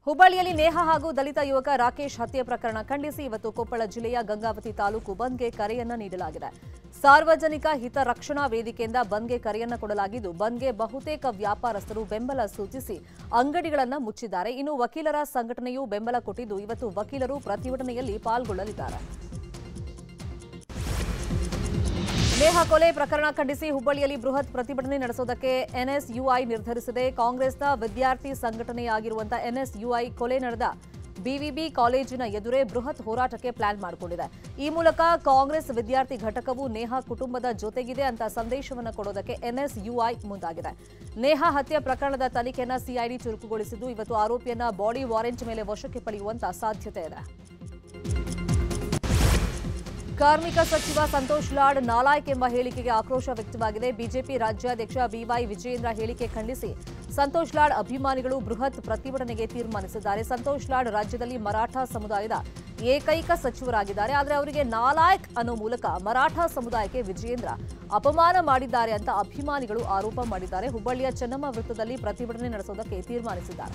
ಹುಬ್ಬಳ್ಳಿಯಲ್ಲಿ ನೇಹ ಹಾಗೂ ದಲಿತ ಯುವಕ ರಾಕೇಶ್ ಹತ್ಯೆ ಪ್ರಕರಣ ಖಂಡಿಸಿ ಇವತ್ತು ಕೊಪ್ಪಳ ಜಿಲ್ಲೆಯ ಗಂಗಾವತಿ ತಾಲೂಕು ಬಂದ್ಗೆ ಕರೆಯನ್ನ ನೀಡಲಾಗಿದೆ ಸಾರ್ವಜನಿಕ ಹಿತರಕ್ಷಣಾ ವೇದಿಕೆಯಿಂದ ಬಂದ್ಗೆ ಕರೆಯನ್ನ ಕೊಡಲಾಗಿದ್ದು ಬಂದ್ಗೆ ಬಹುತೇಕ ವ್ಯಾಪಾರಸ್ಥರು ಬೆಂಬಲ ಸೂಚಿಸಿ ಅಂಗಡಿಗಳನ್ನ ಮುಚ್ಚಿದ್ದಾರೆ ಇನ್ನು ವಕೀಲರ ಸಂಘಟನೆಯೂ ಬೆಂಬಲ ಕೊಟ್ಟಿದ್ದು ಇವತ್ತು ವಕೀಲರು ಪ್ರತಿಭಟನೆಯಲ್ಲಿ ಪಾಲ್ಗೊಳ್ಳಲಿದ್ದಾರೆ ನೇಹ ಕೊಲೆ ಪ್ರಕರಣ ಖಂಡಿಸಿ ಹುಬ್ಬಳ್ಳಿಯಲ್ಲಿ ಬೃಹತ್ ಪ್ರತಿಭಟನೆ ನಡೆಸೋದಕ್ಕೆ ಎನ್ಎಸ್ಯುಐ ನಿರ್ಧರಿಸಿದೆ ಕಾಂಗ್ರೆಸ್ನ ವಿದ್ಯಾರ್ಥಿ ಸಂಘಟನೆಯಾಗಿರುವಂತಹ ಎನ್ಎಸ್ಯುಐ ಕೊಲೆ ನಡೆದ ಬಿವಿಬಿ ಕಾಲೇಜಿನ ಎದುರೇ ಬೃಹತ್ ಹೋರಾಟಕ್ಕೆ ಪ್ಲಾನ್ ಮಾಡಿಕೊಂಡಿದೆ ಈ ಮೂಲಕ ಕಾಂಗ್ರೆಸ್ ವಿದ್ಯಾರ್ಥಿ ಘಟಕವು ನೇಹಾ ಕುಟುಂಬದ ಜೊತೆಗಿದೆ ಅಂತ ಸಂದೇಶವನ್ನು ಕೊಡೋದಕ್ಕೆ ಎನ್ಎಸ್ಯುಐ ಮುಂದಾಗಿದೆ ನೇಹಾ ಹತ್ಯೆ ಪ್ರಕರಣದ ತನಿಖೆಯನ್ನ ಸಿಐಡಿ ಚುರುಕುಗೊಳಿಸಿದ್ದು ಇವತ್ತು ಆರೋಪಿಯನ್ನ ಬಾಡಿ ವಾರೆಂಟ್ ಮೇಲೆ ವಶಕ್ಕೆ ಪಡೆಯುವಂತ ಸಾಧ್ಯತೆ ಇದೆ ಕಾರ್ಮಿಕ ಸಚಿವ ಸಂತೋಷ್ ಲಾಡ್ ನಾಲಾಯಕ್ ಎಂಬ ಹೇಳಿಕೆಗೆ ಆಕ್ರೋಶ ವ್ಯಕ್ತವಾಗಿದೆ ಬಿಜೆಪಿ ರಾಜ್ಯಾಧ್ಯಕ್ಷ ಬಿವೈ ವಿಜಯೇಂದ್ರ ಹೇಳಿಕೆ ಖಂಡಿಸಿ ಸಂತೋಷ್ ಲಾಡ್ ಅಭಿಮಾನಿಗಳು ಬೃಹತ್ ಪ್ರತಿಭಟನೆಗೆ ತೀರ್ಮಾನಿಸಿದ್ದಾರೆ ಸಂತೋಷ್ ಲಾಡ್ ರಾಜ್ಯದಲ್ಲಿ ಮರಾಠ ಸಮುದಾಯದ ಏಕೈಕ ಸಚಿವರಾಗಿದ್ದಾರೆ ಆದರೆ ಅವರಿಗೆ ನಾಲಾಯಕ್ ಅನ್ನೋ ಮೂಲಕ ಮರಾಠ ಸಮುದಾಯಕ್ಕೆ ವಿಜಯೇಂದ್ರ ಅಪಮಾನ ಮಾಡಿದ್ದಾರೆ ಅಂತ ಅಭಿಮಾನಿಗಳು ಆರೋಪ ಮಾಡಿದ್ದಾರೆ ಹುಬ್ಬಳ್ಳಿಯ ಚೆನ್ನಮ್ಮ ವೃತ್ತದಲ್ಲಿ ಪ್ರತಿಭಟನೆ ನಡೆಸೋದಕ್ಕೆ ತೀರ್ಮಾನಿಸಿದ್ದಾರೆ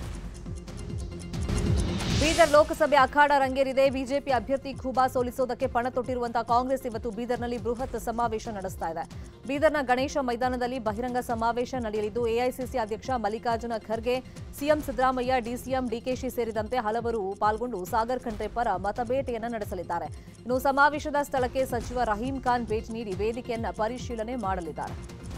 ಬೀದರ್ ಲೋಕಸಭೆ ಅಖಾಡ ರಂಗೇರಿದೆ ಬಿಜೆಪಿ ಅಭ್ಯರ್ಥಿ ಖೂಬಾ ಸೋಲಿಸೋದಕ್ಕೆ ಪಣ ತೊಟ್ಟಿರುವಂತಹ ಕಾಂಗ್ರೆಸ್ ಇವತ್ತು ಬೀದರ್ನಲ್ಲಿ ಬೃಹತ್ ಸಮಾವೇಶ ನಡೆಸ್ತಾ ಇದೆ ಬೀದರ್ನ ಗಣೇಶ ಮೈದಾನದಲ್ಲಿ ಬಹಿರಂಗ ಸಮಾವೇಶ ನಡೆಯಲಿದ್ದು ಎಐಸಿಸಿ ಅಧ್ಯಕ್ಷ ಮಲ್ಲಿಕಾರ್ಜುನ ಖರ್ಗೆ ಸಿಎಂ ಸಿದ್ದರಾಮಯ್ಯ ಡಿಸಿಎಂ ಡಿಕೆಶಿ ಸೇರಿದಂತೆ ಹಲವರು ಪಾಲ್ಗೊಂಡು ಸಾಗರ್ ಖಂಡ್ರೆ ಪರ ಮತಬೇಟೆಯನ್ನ ನಡೆಸಲಿದ್ದಾರೆ ಇನ್ನು ಸಮಾವೇಶದ ಸ್ಥಳಕ್ಕೆ ಸಚಿವ ರಹೀಂ ಖಾನ್ ಭೇಟಿ ನೀಡಿ ವೇದಿಕೆಯನ್ನ ಪರಿಶೀಲನೆ ಮಾಡಲಿದ್ದಾರೆ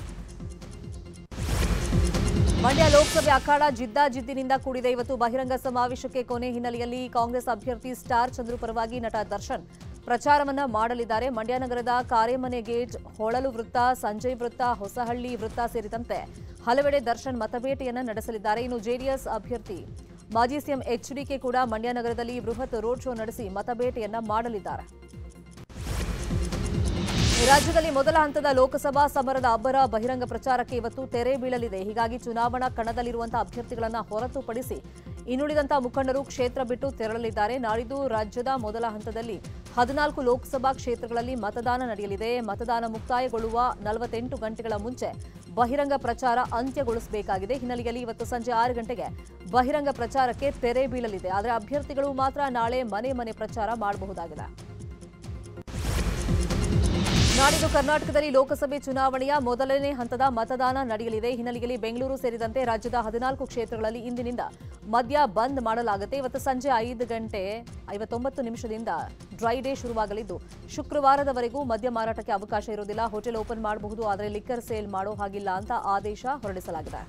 ಮಂಡ್ಯ ಲೋಕಸಭೆ ಅಖಾಡ ಜಿದ್ದಾಜಿದ್ದಿನಿಂದ ಕೂಡಿದೆ ಇವತ್ತು ಬಹಿರಂಗ ಸಮಾವೇಶಕ್ಕೆ ಕೊನೆ ಹಿನ್ನೆಲೆಯಲ್ಲಿ ಕಾಂಗ್ರೆಸ್ ಅಭ್ಯರ್ಥಿ ಸ್ಟಾರ್ ಚಂದ್ರು ಪರವಾಗಿ ನಟ ದರ್ಶನ್ ಪ್ರಚಾರವನ್ನ ಮಾಡಲಿದ್ದಾರೆ ಮಂಡ್ಯ ನಗರದ ಕಾರೇಮನೆ ಗೇಟ್ ಹೊಳಲು ವೃತ್ತ ಸಂಜಯ್ ವೃತ್ತ ಹೊಸಹಳ್ಳಿ ವೃತ್ತ ಸೇರಿದಂತೆ ಹಲವೆಡೆ ದರ್ಶನ್ ಮತಬೇಟೆಯನ್ನ ನಡೆಸಲಿದ್ದಾರೆ ಇನ್ನು ಜೆಡಿಎಸ್ ಅಭ್ಯರ್ಥಿ ಮಾಜಿ ಸಿಎಂ ಎಚ್ಡಿಕೆ ಕೂಡ ಮಂಡ್ಯ ನಗರದಲ್ಲಿ ಬೃಹತ್ ರೋಡ್ ಶೋ ನಡೆಸಿ ಮತಬೇಟೆಯನ್ನ ಮಾಡಲಿದ್ದಾರೆ ರಾಜ್ಯದಲ್ಲಿ ಮೊದಲ ಹಂತದ ಲೋಕಸಭಾ ಸಮರದ ಅಬ್ಬರ ಬಹಿರಂಗ ಪ್ರಚಾರಕ್ಕೆ ಇವತ್ತು ತೆರೆ ಬೀಳಲಿದೆ ಹೀಗಾಗಿ ಚುನಾವಣಾ ಕಣದಲ್ಲಿರುವಂತಹ ಅಭ್ಯರ್ಥಿಗಳನ್ನು ಹೊರತುಪಡಿಸಿ ಇನ್ನುಳಿದಂತಹ ಮುಖಂಡರು ಕ್ಷೇತ್ರ ಬಿಟ್ಟು ತೆರಳಲಿದ್ದಾರೆ ನಾಳಿದ್ದು ರಾಜ್ಯದ ಮೊದಲ ಹಂತದಲ್ಲಿ ಹದಿನಾಲ್ಕು ಲೋಕಸಭಾ ಕ್ಷೇತ್ರಗಳಲ್ಲಿ ಮತದಾನ ನಡೆಯಲಿದೆ ಮತದಾನ ಮುಕ್ತಾಯಗೊಳ್ಳುವ ನಲವತ್ತೆಂಟು ಗಂಟೆಗಳ ಮುಂಚೆ ಬಹಿರಂಗ ಪ್ರಚಾರ ಅಂತ್ಯಗೊಳಿಸಬೇಕಾಗಿದೆ ಹಿನ್ನೆಲೆಯಲ್ಲಿ ಇವತ್ತು ಸಂಜೆ ಆರು ಗಂಟೆಗೆ ಬಹಿರಂಗ ಪ್ರಚಾರಕ್ಕೆ ತೆರೆ ಬೀಳಲಿದೆ ಆದರೆ ಅಭ್ಯರ್ಥಿಗಳು ಮಾತ್ರ ನಾಳೆ ಮನೆ ಮನೆ ಪ್ರಚಾರ ಮಾಡಬಹುದಾಗಿದೆ ನಾಡಿದ್ದು ಕರ್ನಾಟಕದಲ್ಲಿ ಲೋಕಸಭೆ ಚುನಾವಣೆಯ ಮೊದಲನೇ ಹಂತದ ಮತದಾನ ನಡೆಯಲಿದೆ ಹಿನ್ನೆಲೆಯಲ್ಲಿ ಬೆಂಗಳೂರು ಸೇರಿದಂತೆ ರಾಜ್ಯದ ಹದಿನಾಲ್ಕು ಕ್ಷೇತ್ರಗಳಲ್ಲಿ ಇಂದಿನಿಂದ ಮದ್ಯ ಬಂದ್ ಮಾಡಲಾಗುತ್ತೆ ಇವತ್ತು ಸಂಜೆ ಐದು ಗಂಟೆ ಐವತ್ತೊಂಬತ್ತು ನಿಮಿಷದಿಂದ ಡ್ರೈ ಡೇ ಶುರುವಾಗಲಿದ್ದು ಶುಕ್ರವಾರದವರೆಗೂ ಮದ್ಯ ಮಾರಾಟಕ್ಕೆ ಅವಕಾಶ ಇರುವುದಿಲ್ಲ ಹೋಟೆಲ್ ಓಪನ್ ಮಾಡಬಹುದು ಆದರೆ ಲಿಕ್ಕರ್ ಸೇಲ್ ಮಾಡೋ ಹಾಗಿಲ್ಲ ಅಂತ ಆದೇಶ ಹೊರಡಿಸಲಾಗಿದೆ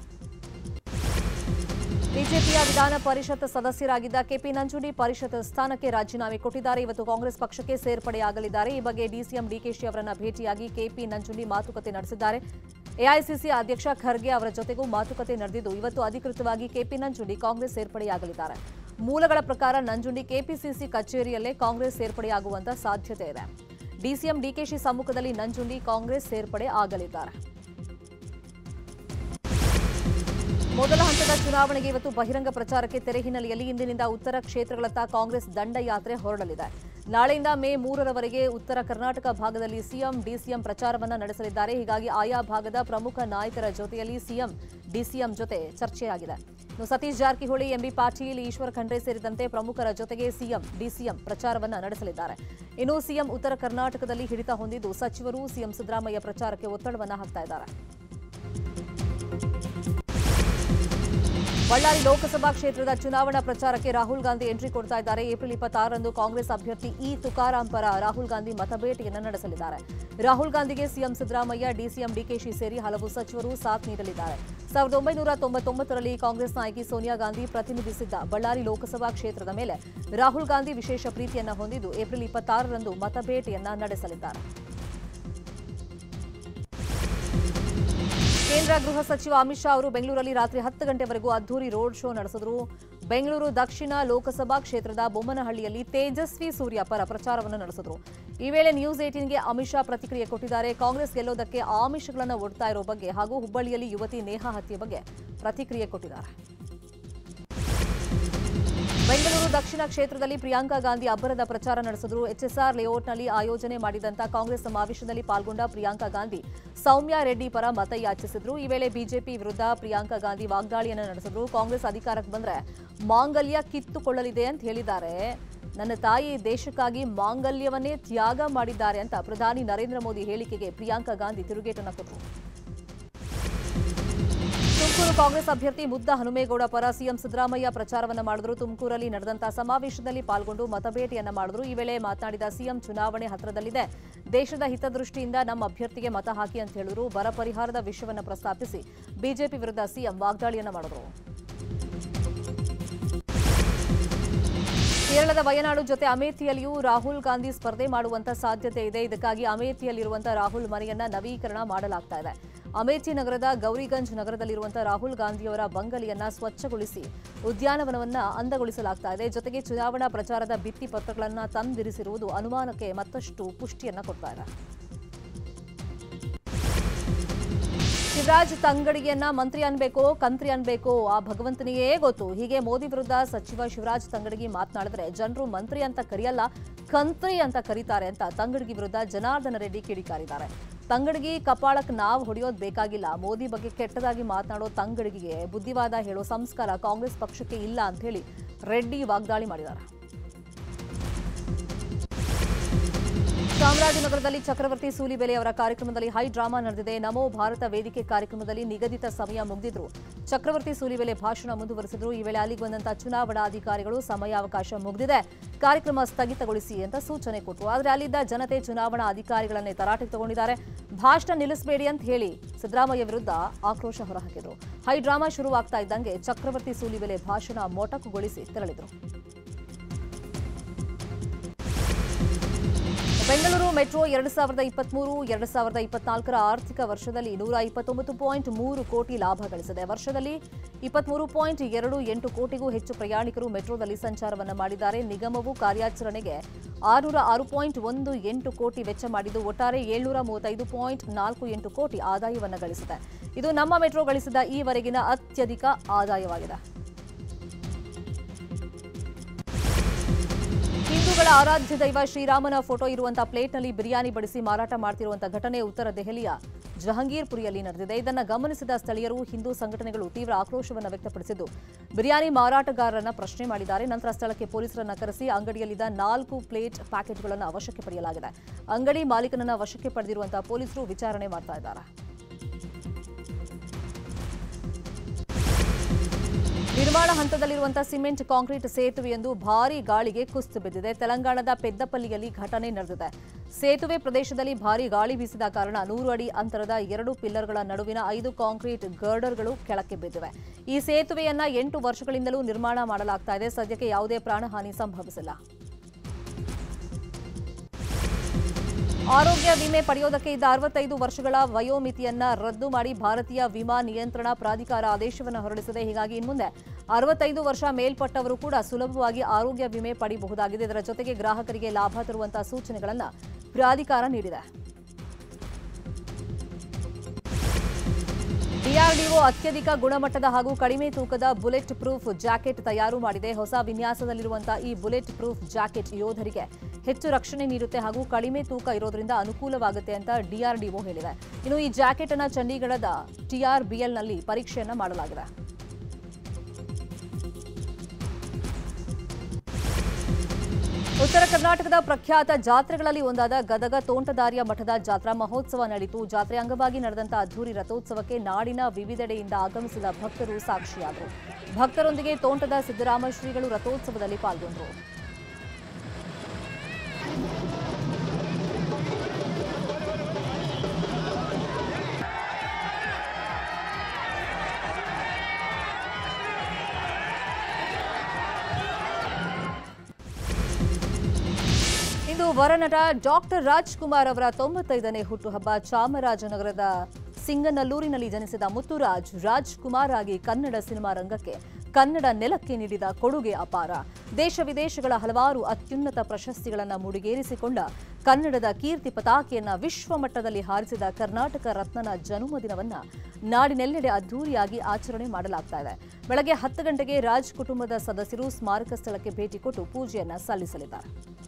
ಬಿಜೆಪಿಯ ವಿಧಾನ ಪರಿಷತ್ ಸದಸ್ಯರಾಗಿದ್ದ ಕೆಪಿ ನಂಜುಂಡಿ ಪರಿಷತ್ ಸ್ಥಾನಕ್ಕೆ ರಾಜೀನಾಮೆ ಕೊಟ್ಟಿದ್ದಾರೆ ಇವತ್ತು ಕಾಂಗ್ರೆಸ್ ಪಕ್ಷಕ್ಕೆ ಸೇರ್ಪಡೆಯಾಗಲಿದ್ದಾರೆ ಈ ಬಗ್ಗೆ ಡಿಸಿಎಂ ಡಿಕೆಶಿ ಅವರನ್ನ ಭೇಟಿಯಾಗಿ ಕೆಪಿ ನಂಜುಂಡಿ ಮಾತುಕತೆ ನಡೆಸಿದ್ದಾರೆ ಎಐಸಿಸಿ ಅಧ್ಯಕ್ಷ ಖರ್ಗೆ ಅವರ ಜೊತೆಗೂ ಮಾತುಕತೆ ನಡೆದಿದ್ದು ಇವತ್ತು ಅಧಿಕೃತವಾಗಿ ಕೆಪಿ ನಂಜುಂಡಿ ಕಾಂಗ್ರೆಸ್ ಸೇರ್ಪಡೆಯಾಗಲಿದ್ದಾರೆ ಮೂಲಗಳ ಪ್ರಕಾರ ನಂಜುಂಡಿ ಕೆಪಿಸಿಸಿ ಕಚೇರಿಯಲ್ಲೇ ಕಾಂಗ್ರೆಸ್ ಸೇರ್ಪಡೆಯಾಗುವಂತ ಸಾಧ್ಯತೆ ಇದೆ ಡಿಸಿಎಂ ಡಿಕೆಶಿ ಸಮ್ಮುಖದಲ್ಲಿ ನಂಜುಂಡಿ ಕಾಂಗ್ರೆಸ್ ಸೇರ್ಪಡೆ ಆಗಲಿದ್ದಾರೆ ಮೊದಲ ಹಂತದ ಚುನಾವಣೆಗೆ ಇವತ್ತು ಬಹಿರಂಗ ಪ್ರಚಾರಕ್ಕೆ ತೆರೆ ಹಿನ್ನೆಲೆಯಲ್ಲಿ ಇಂದಿನಿಂದ ಉತ್ತರ ಕ್ಷೇತ್ರಗಳತ್ತ ಕಾಂಗ್ರೆಸ್ ದಂಡಯಾತ್ರೆ ಹೊರಡಲಿದೆ ನಾಳೆಯಿಂದ ಮೇ ಮೂರರವರೆಗೆ ಉತ್ತರ ಕರ್ನಾಟಕ ಭಾಗದಲ್ಲಿ ಸಿಎಂ ಡಿಸಿಎಂ ಪ್ರಚಾರವನ್ನ ನಡೆಸಲಿದ್ದಾರೆ ಹೀಗಾಗಿ ಆಯಾ ಭಾಗದ ಪ್ರಮುಖ ನಾಯಕರ ಜೊತೆಯಲ್ಲಿ ಸಿಎಂ ಡಿಸಿಎಂ ಜೊತೆ ಚರ್ಚೆಯಾಗಿದೆ ಇನ್ನು ಸತೀಶ್ ಜಾರಕಿಹೊಳಿ ಎಂಬಿ ಪಾಟೀಲ್ ಈಶ್ವರ್ ಖಂಡ್ರೆ ಸೇರಿದಂತೆ ಪ್ರಮುಖರ ಜೊತೆಗೆ ಸಿಎಂ ಡಿಸಿಎಂ ಪ್ರಚಾರವನ್ನ ನಡೆಸಲಿದ್ದಾರೆ ಇನ್ನು ಸಿಎಂ ಉತ್ತರ ಕರ್ನಾಟಕದಲ್ಲಿ ಹಿಡಿತ ಹೊಂದಿದ್ದು ಸಚಿವರು ಸಿಎಂ ಸಿದ್ದರಾಮಯ್ಯ ಪ್ರಚಾರಕ್ಕೆ ಒತ್ತಡವನ್ನ ಹಾಕ್ತಾ ಇದ್ದಾರೆ ಬಳ್ಳಾರಿ ಲೋಕಸಭಾ ಕ್ಷೇತ್ರದ ಚುನಾವಣಾ ಪ್ರಚಾರಕ್ಕೆ ರಾಹುಲ್ ಗಾಂಧಿ ಎಂಟ್ರಿ ಕೊಡ್ತಾ ಇದ್ದಾರೆ ಏಪ್ರಿಲ್ ಇಪ್ಪತ್ತಾರರಂದು ಕಾಂಗ್ರೆಸ್ ಅಭ್ಯರ್ಥಿ ಇ ತುಕಾರಾಂ ಪರ ರಾಹುಲ್ ಗಾಂಧಿ ಮತಬೇಟೆಯನ್ನು ನಡೆಸಲಿದ್ದಾರೆ ರಾಹುಲ್ ಗಾಂಧಿಗೆ ಸಿಎಂ ಸಿದ್ದರಾಮಯ್ಯ ಡಿಸಿಎಂ ಡಿಕೆಶಿ ಸೇರಿ ಹಲವು ಸಚಿವರು ಸಾಥ್ ನೀಡಲಿದ್ದಾರೆ ಸಾವಿರದ ಒಂಬೈನೂರ ತೊಂಬತ್ತೊಂಬತ್ತರಲ್ಲಿ ಕಾಂಗ್ರೆಸ್ ನಾಯಕಿ ಸೋನಿಯಾ ಗಾಂಧಿ ಪ್ರತಿನಿಧಿಸಿದ್ದ ಬಳ್ಳಾರಿ ಲೋಕಸಭಾ ಕ್ಷೇತ್ರದ ಮೇಲೆ ರಾಹುಲ್ ಗಾಂಧಿ ವಿಶೇಷ ಪ್ರೀತಿಯನ್ನ ಹೊಂದಿದ್ದು ಏಪ್ರಿಲ್ ಇಪ್ಪತ್ತಾರರಂದು ಮತಬೇಟೆಯನ್ನ ನಡೆಸಲಿದ್ದಾರೆ ಕೇಂದ್ರ ಗೃಹ ಸಚಿವ ಅಮಿತ್ ಶಾ ಅವರು ಬೆಂಗಳೂರಲ್ಲಿ ರಾತ್ರಿ ಹತ್ತು ಗಂಟೆವರೆಗೂ ಅದ್ದೂರಿ ರೋಡ್ ಶೋ ನಡೆಸಿದ್ರು ಬೆಂಗಳೂರು ದಕ್ಷಿಣ ಲೋಕಸಭಾ ಕ್ಷೇತ್ರದ ಬೊಮ್ಮನಹಳ್ಳಿಯಲ್ಲಿ ತೇಜಸ್ವಿ ಸೂರ್ಯ ಪರ ಪ್ರಚಾರವನ್ನು ನಡೆಸಿದ್ರು ಈ ವೇಳೆ ನ್ಯೂಸ್ ಏಟೀನ್ಗೆ ಅಮಿತ್ ಶಾ ಪ್ರತಿಕ್ರಿಯೆ ಕೊಟ್ಟಿದ್ದಾರೆ ಕಾಂಗ್ರೆಸ್ ಗೆಲ್ಲೋದಕ್ಕೆ ಆಮಿಷಗಳನ್ನು ಒಡ್ತಾ ಇರೋ ಬಗ್ಗೆ ಹಾಗೂ ಹುಬ್ಬಳ್ಳಿಯಲ್ಲಿ ಯುವತಿ ನೇಹಾ ಹತ್ಯೆ ಬಗ್ಗೆ ಪ್ರತಿಕ್ರಿಯೆ ಕೊಟ್ಟಿದ್ದಾರೆ ಬೆಂಗಳೂರು ದಕ್ಷಿಣ ಕ್ಷೇತ್ರದಲ್ಲಿ ಪ್ರಿಯಾಂಕಾ ಗಾಂಧಿ ಅಬ್ಬರದ ಪ್ರಚಾರ ನಡೆಸಿದ್ರು ಎಚ್ಎಸ್ಆರ್ ಲೇಔಟ್ನಲ್ಲಿ ಆಯೋಜನೆ ಮಾಡಿದಂತ ಕಾಂಗ್ರೆಸ್ ಸಮಾವೇಶದಲ್ಲಿ ಪಾಲ್ಗೊಂಡ ಪ್ರಿಯಾಂಕಾ ಗಾಂಧಿ ಸೌಮ್ಯ ರೆಡ್ಡಿ ಪರ ಮತ ಯಾಚಿಸಿದ್ರು ಈ ವೇಳೆ ಬಿಜೆಪಿ ವಿರುದ್ಧ ಪ್ರಿಯಾಂಕಾ ಗಾಂಧಿ ವಾಗ್ದಾಳಿಯನ್ನು ನಡೆಸಿದ್ರು ಕಾಂಗ್ರೆಸ್ ಅಧಿಕಾರಕ್ಕೆ ಬಂದ್ರೆ ಮಾಂಗಲ್ಯ ಕಿತ್ತುಕೊಳ್ಳಲಿದೆ ಅಂತ ಹೇಳಿದ್ದಾರೆ ನನ್ನ ತಾಯಿ ದೇಶಕ್ಕಾಗಿ ಮಾಂಗಲ್ಯವನ್ನೇ ತ್ಯಾಗ ಮಾಡಿದ್ದಾರೆ ಅಂತ ಪ್ರಧಾನಿ ನರೇಂದ್ರ ಮೋದಿ ಹೇಳಿಕೆಗೆ ಪ್ರಿಯಾಂಕಾ ಗಾಂಧಿ ತಿರುಗೇಟನ್ನು ಕೊಟ್ಟರು ತುಮಕೂರು ಕಾಂಗ್ರೆಸ್ ಅಭ್ಯರ್ಥಿ ಮುದ್ದ ಹನುಮೇಗೌಡ ಪರ ಸಿಎಂ ಸಿದ್ದರಾಮಯ್ಯ ಪ್ರಚಾರವನ್ನ ಮಾಡಿದ್ರು ತುಮಕೂರಲ್ಲಿ ನಡೆದಂತಹ ಸಮಾವೇಶದಲ್ಲಿ ಪಾಲ್ಗೊಂಡು ಮತಬೇಟೆಯನ್ನ ಮಾಡಿದ್ರು ಈ ವೇಳೆ ಮಾತನಾಡಿದ ಸಿಎಂ ಚುನಾವಣೆ ಹತ್ರದಲ್ಲಿದೆ ದೇಶದ ಹಿತದೃಷ್ಟಿಯಿಂದ ನಮ್ಮ ಅಭ್ಯರ್ಥಿಗೆ ಮತ ಹಾಕಿ ಅಂತ ಹೇಳಿದ್ರು ಬರ ಪರಿಹಾರದ ವಿಷಯವನ್ನ ಪ್ರಸ್ತಾಪಿಸಿ ಬಿಜೆಪಿ ವಿರುದ್ಧ ಸಿಎಂ ವಾಗ್ದಾಳಿಯನ್ನ ಮಾಡಿದ್ರು ಕೇರಳದ ವಯನಾಡು ಜೊತೆ ಅಮೇಥಿಯಲ್ಲಿಯೂ ರಾಹುಲ್ ಗಾಂಧಿ ಸ್ಪರ್ಧೆ ಮಾಡುವಂತ ಸಾಧ್ಯತೆ ಇದೆ ಇದಕ್ಕಾಗಿ ಅಮೇಥಿಯಲ್ಲಿರುವಂತಹ ರಾಹುಲ್ ಮನೆಯನ್ನ ನವೀಕರಣ ಮಾಡಲಾಗ್ತಾ ಇದೆ ಅಮೇಥಿ ನಗರದ ಗೌರಿಗಂಜ್ ನಗರದಲ್ಲಿರುವಂತಹ ರಾಹುಲ್ ಗಾಂಧಿಯವರ ಬಂಗಲೆಯನ್ನ ಸ್ವಚ್ಛಗೊಳಿಸಿ ಉದ್ಯಾನವನವನ್ನ ಅಂದಗೊಳಿಸಲಾಗ್ತಾ ಇದೆ ಜೊತೆಗೆ ಚುನಾವಣಾ ಪ್ರಚಾರದ ಭಿತ್ತಿ ಪತ್ರಗಳನ್ನ ತಂದಿರಿಸಿರುವುದು ಅನುಮಾನಕ್ಕೆ ಮತ್ತಷ್ಟು ಪುಷ್ಟಿಯನ್ನ ಕೊಡ್ತಾ ಇದೆ ಶಿವರಾಜ್ ತಂಗಡಿಗೆಯನ್ನ ಮಂತ್ರಿ ಅನ್ಬೇಕೋ ಕಂತ್ರಿ ಅನ್ಬೇಕೋ ಆ ಭಗವಂತನಿಗೇ ಗೊತ್ತು ಹೀಗೆ ಮೋದಿ ವಿರುದ್ಧ ಸಚಿವ ಶಿವರಾಜ್ ತಂಗಡಗಿ ಮಾತನಾಡಿದ್ರೆ ಜನರು ಮಂತ್ರಿ ಅಂತ ಕರೆಯಲ್ಲ ಕಂತ್ರಿ ಅಂತ ಕರೀತಾರೆ ಅಂತ ತಂಗಡಗಿ ವಿರುದ್ಧ ಜನಾರ್ದನ ರೆಡ್ಡಿ ಕಿಡಿಕಾರಿದ್ದಾರೆ ತಂಗಡಗಿ ಕಪಾಳಕ್ಕೆ ನಾವು ಹೊಡೆಯೋದು ಬೇಕಾಗಿಲ್ಲ ಮೋದಿ ಬಗ್ಗೆ ಕೆಟ್ಟದಾಗಿ ಮಾತನಾಡೋ ತಂಗಡಗಿಗೆ ಬುದ್ಧಿವಾದ ಹೇಳೋ ಸಂಸ್ಕಾರ ಕಾಂಗ್ರೆಸ್ ಪಕ್ಷಕ್ಕೆ ಇಲ್ಲ ಅಂತ ಹೇಳಿ ರೆಡ್ಡಿ ವಾಗ್ದಾಳಿ ಮಾಡಿದ್ದಾರೆ ಚಾಮರಾಜನಗರದಲ್ಲಿ ಚಕ್ರವರ್ತಿ ಸೂಲಿಬೆಲೆ ಅವರ ಕಾರ್ಯಕ್ರಮದಲ್ಲಿ ಹೈ ಡ್ರಾಮಾ ನಡೆದಿದೆ ನಮೋ ಭಾರತ ವೇದಿಕೆ ಕಾರ್ಯಕ್ರಮದಲ್ಲಿ ನಿಗದಿತ ಸಮಯ ಮುಗಿದಿದ್ರು ಚಕ್ರವರ್ತಿ ಸೂಲಿಬೆಲೆ ಭಾಷಣ ಮುಂದುವರೆಸಿದ್ರು ಈ ವೇಳೆ ಅಲ್ಲಿಗೆ ಬಂದಂತ ಚುನಾವಣಾಧಿಕಾರಿಗಳು ಸಮಯಾವಕಾಶ ಮುಗಿದಿದೆ ಕಾರ್ಯಕ್ರಮ ಸ್ಥಗಿತಗೊಳಿಸಿ ಅಂತ ಸೂಚನೆ ಕೊಟ್ಟರು ಆದರೆ ಅಲ್ಲಿದ್ದ ಜನತೆ ಚುನಾವಣಾ ಅಧಿಕಾರಿಗಳನ್ನೇ ತರಾಟೆಗೆ ತಗೊಂಡಿದ್ದಾರೆ ಭಾಷಣ ನಿಲ್ಲಿಸಬೇಡಿ ಅಂತ ಹೇಳಿ ಸಿದ್ದರಾಮಯ್ಯ ವಿರುದ್ಧ ಆಕ್ರೋಶ ಹೊರಹಾಕಿದ್ರು ಹೈ ಡ್ರಾಮಾ ಶುರುವಾಗ್ತಾ ಇದ್ದಂಗೆ ಚಕ್ರವರ್ತಿ ಸೂಲಿಬೆಲೆ ಭಾಷಣ ಮೊಟಕುಗೊಳಿಸಿ ತೆರಳಿದ್ರು ಬೆಂಗಳೂರು ಮೆಟ್ರೋ ಎರಡು ಸಾವಿರದ ಇಪ್ಪತ್ಮೂರು ಎರಡು ಸಾವಿರದ ಇಪ್ಪತ್ನಾಲ್ಕರ ಆರ್ಥಿಕ ವರ್ಷದಲ್ಲಿ ನೂರ ಇಪ್ಪತ್ತೊಂಬತ್ತು ಪಾಯಿಂಟ್ ಮೂರು ಕೋಟಿ ಲಾಭ ಗಳಿಸಿದೆ ವರ್ಷದಲ್ಲಿ ಇಪ್ಪತ್ಮೂರು ಪಾಯಿಂಟ್ ಎರಡು ಎಂಟು ಕೋಟಿಗೂ ಹೆಚ್ಚು ಪ್ರಯಾಣಿಕರು ಮೆಟ್ರೋದಲ್ಲಿ ಸಂಚಾರವನ್ನು ಮಾಡಿದ್ದಾರೆ ನಿಗಮವು ಕಾರ್ಯಾಚರಣೆಗೆ ಆರುನೂರ ಆರು ಪಾಯಿಂಟ್ ಒಂದು ಎಂಟು ಕೋಟಿ ವೆಚ್ಚ ಮಾಡಿದ್ದು ಒಟ್ಟಾರೆ ಏಳ್ನೂರ ಮೂವತ್ತೈದು ಪಾಯಿಂಟ್ ನಾಲ್ಕು ಎಂಟು ಕೋಟಿ ಆದಾಯವನ್ನು ಗಳಿಸಿದೆ ಇದು ನಮ್ಮ ಮೆಟ್ರೋ ಗಳಿಸಿದ ಈವರೆಗಿನ ಅತ್ಯಧಿಕ ಆದಾಯವಾಗಿದೆ ಹಿಂದೂಗಳ ಆರಾಧ್ಯ ದೈವ ಶ್ರೀರಾಮನ ಫೋಟೋ ಇರುವಂತಹ ಪ್ಲೇಟ್ನಲ್ಲಿ ಬಿರಿಯಾನಿ ಬಡಿಸಿ ಮಾರಾಟ ಮಾಡ್ತಿರುವಂತಹ ಘಟನೆ ಉತ್ತರ ದೆಹಲಿಯ ಜಹಂಗೀರ್ಪುರಿಯಲ್ಲಿ ನಡೆದಿದೆ ಇದನ್ನು ಗಮನಿಸಿದ ಸ್ಥಳೀಯರು ಹಿಂದೂ ಸಂಘಟನೆಗಳು ತೀವ್ರ ಆಕ್ರೋಶವನ್ನು ವ್ಯಕ್ತಪಡಿಸಿದ್ದು ಬಿರಿಯಾನಿ ಮಾರಾಟಗಾರರನ್ನ ಪ್ರಶ್ನೆ ಮಾಡಿದ್ದಾರೆ ನಂತರ ಸ್ಥಳಕ್ಕೆ ಪೊಲೀಸರನ್ನ ಕರೆಸಿ ಅಂಗಡಿಯಲ್ಲಿದ್ದ ನಾಲ್ಕು ಪ್ಲೇಟ್ ಪ್ಯಾಕೆಟ್ಗಳನ್ನು ವಶಕ್ಕೆ ಪಡೆಯಲಾಗಿದೆ ಅಂಗಡಿ ಮಾಲೀಕನನ್ನ ವಶಕ್ಕೆ ಪಡೆದಿರುವಂತಹ ಪೊಲೀಸರು ವಿಚಾರಣೆ ಮಾಡ್ತಾ ಇದ್ದಾರೆ ನಿರ್ಮಾಣ ಹಂತದಲ್ಲಿರುವಂತಹ ಸಿಮೆಂಟ್ ಕಾಂಕ್ರೀಟ್ ಸೇತುವೆಯೊಂದು ಭಾರೀ ಗಾಳಿಗೆ ಕುಸಿದು ಬಿದ್ದಿದೆ ತೆಲಂಗಾಣದ ಪೆದ್ದಪಲ್ಲಿಯಲ್ಲಿ ಘಟನೆ ನಡೆದಿದೆ ಸೇತುವೆ ಪ್ರದೇಶದಲ್ಲಿ ಭಾರೀ ಗಾಳಿ ಬೀಸಿದ ಕಾರಣ ನೂರು ಅಡಿ ಅಂತರದ ಎರಡು ಪಿಲ್ಲರ್ಗಳ ನಡುವಿನ ಐದು ಕಾಂಕ್ರೀಟ್ ಗರ್ಡರ್ಗಳು ಕೆಳಕ್ಕೆ ಬಿದ್ದಿವೆ ಈ ಸೇತುವೆಯನ್ನ ಎಂಟು ವರ್ಷಗಳಿಂದಲೂ ನಿರ್ಮಾಣ ಮಾಡಲಾಗ್ತಾ ಇದೆ ಸದ್ಯಕ್ಕೆ ಯಾವುದೇ ಪ್ರಾಣಹಾನಿ ಸಂಭವಿಸಿಲ್ಲ ಆರೋಗ್ಯ ವಿಮೆ ಪಡೆಯೋದಕ್ಕೆ ಇದ್ದ ಅರವತ್ತೈದು ವರ್ಷಗಳ ವಯೋಮಿತಿಯನ್ನ ರದ್ದು ಮಾಡಿ ಭಾರತೀಯ ವಿಮಾ ನಿಯಂತ್ರಣ ಪ್ರಾಧಿಕಾರ ಆದೇಶವನ್ನು ಹೊರಡಿಸಿದೆ ಹೀಗಾಗಿ ಇನ್ಮುಂದೆ ಅರವತ್ತೈದು ವರ್ಷ ಮೇಲ್ಪಟ್ಟವರು ಕೂಡ ಸುಲಭವಾಗಿ ಆರೋಗ್ಯ ವಿಮೆ ಪಡೆಯಬಹುದಾಗಿದೆ ಇದರ ಜೊತೆಗೆ ಗ್ರಾಹಕರಿಗೆ ಲಾಭ ತರುವಂತಹ ಸೂಚನೆಗಳನ್ನು ಪ್ರಾಧಿಕಾರ ನೀಡಿದೆ ಡಿಆರ್ಡಿಒ ಅತ್ಯಧಿಕ ಗುಣಮಟ್ಟದ ಹಾಗೂ ಕಡಿಮೆ ತೂಕದ ಬುಲೆಟ್ ಪ್ರೂಫ್ ಜಾಕೆಟ್ ತಯಾರು ಮಾಡಿದೆ ಹೊಸ ವಿನ್ಯಾಸದಲ್ಲಿರುವಂತಹ ಈ ಬುಲೆಟ್ ಪ್ರೂಫ್ ಜಾಕೆಟ್ ಯೋಧರಿಗೆ ಹೆಚ್ಚು ರಕ್ಷಣೆ ನೀಡುತ್ತೆ ಹಾಗೂ ಕಡಿಮೆ ತೂಕ ಇರೋದ್ರಿಂದ ಅನುಕೂಲವಾಗುತ್ತೆ ಅಂತ ಡಿಆರ್ಡಿಒ ಹೇಳಿದೆ ಇನ್ನು ಈ ಜಾಕೆಟ್ ಅನ್ನ ಚಂಡೀಗಢದ ಟಿಆರ್ಬಿಎಲ್ನಲ್ಲಿ ಪರೀಕ್ಷೆಯನ್ನ ಮಾಡಲಾಗಿದೆ ಉತ್ತರ ಕರ್ನಾಟಕದ ಪ್ರಖ್ಯಾತ ಜಾತ್ರೆಗಳಲ್ಲಿ ಒಂದಾದ ಗದಗ ತೋಂಟದಾರ್ಯ ಮಠದ ಜಾತ್ರಾ ಮಹೋತ್ಸವ ನಡೆಯಿತು ಜಾತ್ರೆ ಅಂಗವಾಗಿ ನಡೆದಂತಹ ಅದ್ದೂರಿ ರಥೋತ್ಸವಕ್ಕೆ ನಾಡಿನ ವಿವಿಧೆಡೆಯಿಂದ ಆಗಮಿಸಿದ ಭಕ್ತರು ಸಾಕ್ಷಿಯಾದರು ಭಕ್ತರೊಂದಿಗೆ ತೋಂಟದ ಸಿದ್ದರಾಮ ಶ್ರೀಗಳು ರಥೋತ್ಸವದಲ್ಲಿ ಪಾಲ್ಗೊಂಡರು ಇಂದು ವರನಟ ಡಾಕ್ಟರ್ ರಾಜ್ಕುಮಾರ್ ಅವರ ತೊಂಬತ್ತೈದನೇ ಹುಟ್ಟುಹಬ್ಬ ಚಾಮರಾಜನಗರದ ಸಿಂಗನಲ್ಲೂರಿನಲ್ಲಿ ಜನಿಸಿದ ಮುತ್ತುರಾಜ್ ರಾಜ್ಕುಮಾರ್ ಆಗಿ ಕನ್ನಡ ಸಿನಿಮಾ ರಂಗಕ್ಕೆ ಕನ್ನಡ ನೆಲಕ್ಕೆ ನೀಡಿದ ಕೊಡುಗೆ ಅಪಾರ ದೇಶ ವಿದೇಶಗಳ ಹಲವಾರು ಅತ್ಯುನ್ನತ ಪ್ರಶಸ್ತಿಗಳನ್ನು ಮುಡಿಗೇರಿಸಿಕೊಂಡ ಕನ್ನಡದ ಕೀರ್ತಿ ಪತಾಕೆಯನ್ನ ವಿಶ್ವ ಮಟ್ಟದಲ್ಲಿ ಹಾರಿಸಿದ ಕರ್ನಾಟಕ ರತ್ನನ ಜನ್ಮದಿನವನ್ನ ನಾಡಿನೆಲ್ಲೆಡೆ ಅದ್ದೂರಿಯಾಗಿ ಆಚರಣೆ ಮಾಡಲಾಗ್ತಾ ಇದೆ ಬೆಳಗ್ಗೆ ಹತ್ತು ಗಂಟೆಗೆ ರಾಜ್ ಕುಟುಂಬದ ಸದಸ್ಯರು ಸ್ಮಾರಕ ಸ್ಥಳಕ್ಕೆ ಭೇಟಿ ಕೊಟ್ಟು ಪೂಜೆಯನ್ನ ಸಲ್ಲಿಸಲಿದ್ದಾರೆ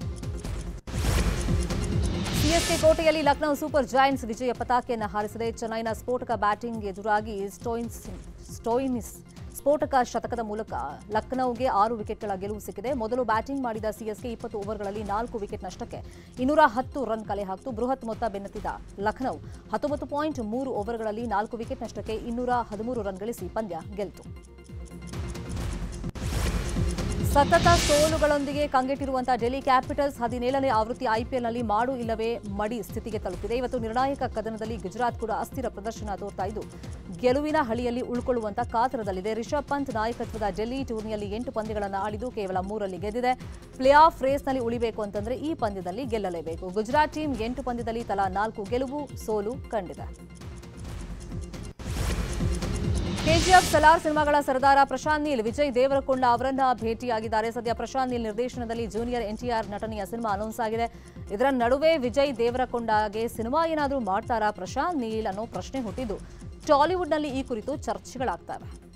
ಸಿಎಸ್ಕೆ ಕೋಟೆಯಲ್ಲಿ ಲಕ್ನೋ ಸೂಪರ್ ಜಾಯಿಂಟ್ಸ್ ವಿಜಯ ಪತಾಕೆಯನ್ನು ಹಾರಿಸಿದೆ ಚೆನ್ನೈನ ಸ್ಫೋಟಕ ಬ್ಯಾಟಿಂಗ್ ಎದುರಾಗಿ ಸ್ಟೋಯಿನ್ಸ್ ಸ್ಟೋಯಿನಿಸ್ ಸ್ಫೋಟಕ ಶತಕದ ಮೂಲಕ ಲಕ್ನೋಗೆ ಆರು ವಿಕೆಟ್ಗಳ ಗೆಲುವು ಸಿಕ್ಕಿದೆ ಮೊದಲು ಬ್ಯಾಟಿಂಗ್ ಮಾಡಿದ ಸಿಎಸ್ಕೆ ಇಪ್ಪತ್ತು ಓವರ್ಗಳಲ್ಲಿ ನಾಲ್ಕು ವಿಕೆಟ್ ನಷ್ಟಕ್ಕೆ ಇನ್ನೂರ ಹತ್ತು ರನ್ ಕಲೆ ಹಾಕಿತು ಬೃಹತ್ ಮೊತ್ತ ಬೆನ್ನತ್ತಿದ ಲಖನೌ ಹತ್ತೊಂಬತ್ತು ಪಾಯಿಂಟ್ ಮೂರು ಓವರ್ಗಳಲ್ಲಿ ನಾಲ್ಕು ವಿಕೆಟ್ ನಷ್ಟಕ್ಕೆ ಇನ್ನೂರ ಹದಿಮೂರು ರನ್ ಗಳಿಸಿ ಪಂದ್ಯ ಗೆಲ್ಲಿತು ಸತತ ಸೋಲುಗಳೊಂದಿಗೆ ಕಂಗೆಟ್ಟಿರುವಂತಹ ಡೆಲ್ಲಿ ಕ್ಯಾಪಿಟಲ್ಸ್ ಹದಿನೇಳನೇ ಆವೃತ್ತಿ ಐಪಿಎಲ್ನಲ್ಲಿ ಮಾಡು ಇಲ್ಲವೇ ಮಡಿ ಸ್ಥಿತಿಗೆ ತಲುಪಿದೆ ಇವತ್ತು ನಿರ್ಣಾಯಕ ಕದನದಲ್ಲಿ ಗುಜರಾತ್ ಕೂಡ ಅಸ್ಥಿರ ಪ್ರದರ್ಶನ ತೋರ್ತಾ ಇದ್ದು ಗೆಲುವಿನ ಹಳಿಯಲ್ಲಿ ಉಳ್ಕೊಳ್ಳುವಂತ ಕಾತರದಲ್ಲಿದೆ ರಿಷಬ್ ಪಂತ್ ನಾಯಕತ್ವದ ಡೆಲ್ಲಿ ಟೂರ್ನಿಯಲ್ಲಿ ಎಂಟು ಪಂದ್ಯಗಳನ್ನು ಆಡಿದ್ದು ಕೇವಲ ಮೂರಲ್ಲಿ ಗೆದ್ದಿದೆ ಪ್ಲೇ ಆಫ್ ರೇಸ್ನಲ್ಲಿ ಉಳಿಬೇಕು ಅಂತಂದ್ರೆ ಈ ಪಂದ್ಯದಲ್ಲಿ ಗೆಲ್ಲಲೇಬೇಕು ಗುಜರಾತ್ ಟೀಮ್ ಎಂಟು ಪಂದ್ಯದಲ್ಲಿ ತಲಾ ನಾಲ್ಕು ಗೆಲುವು ಸೋಲು ಕಂಡಿದೆ ಕೆಜಿಎಫ್ ಸಲಾರ್ ಸಿನಿಮಾಗಳ ಸರದಾರ ಪ್ರಶಾಂತ್ ನೀಲ್ ವಿಜಯ್ ದೇವರಕೊಂಡ ಅವರನ್ನ ಭೇಟಿಯಾಗಿದ್ದಾರೆ ಸದ್ಯ ಪ್ರಶಾಂತ್ ನೀಲ್ ನಿರ್ದೇಶನದಲ್ಲಿ ಜೂನಿಯರ್ ಎನ್ಟಿಆರ್ ನಟನೆಯ ಸಿನಿಮಾ ಅನೌನ್ಸ್ ಆಗಿದೆ ಇದರ ನಡುವೆ ವಿಜಯ್ ದೇವರಕೊಂಡಗೆ ಸಿನಿಮಾ ಏನಾದರೂ ಮಾಡ್ತಾರಾ ಪ್ರಶಾಂತ್ ನೀಲ್ ಅನ್ನೋ ಪ್ರಶ್ನೆ ಹುಟ್ಟಿದ್ದು ಟಾಲಿವುಡ್ನಲ್ಲಿ ಈ ಕುರಿತು ಚರ್ಚೆಗಳಾಗ್ತವೆ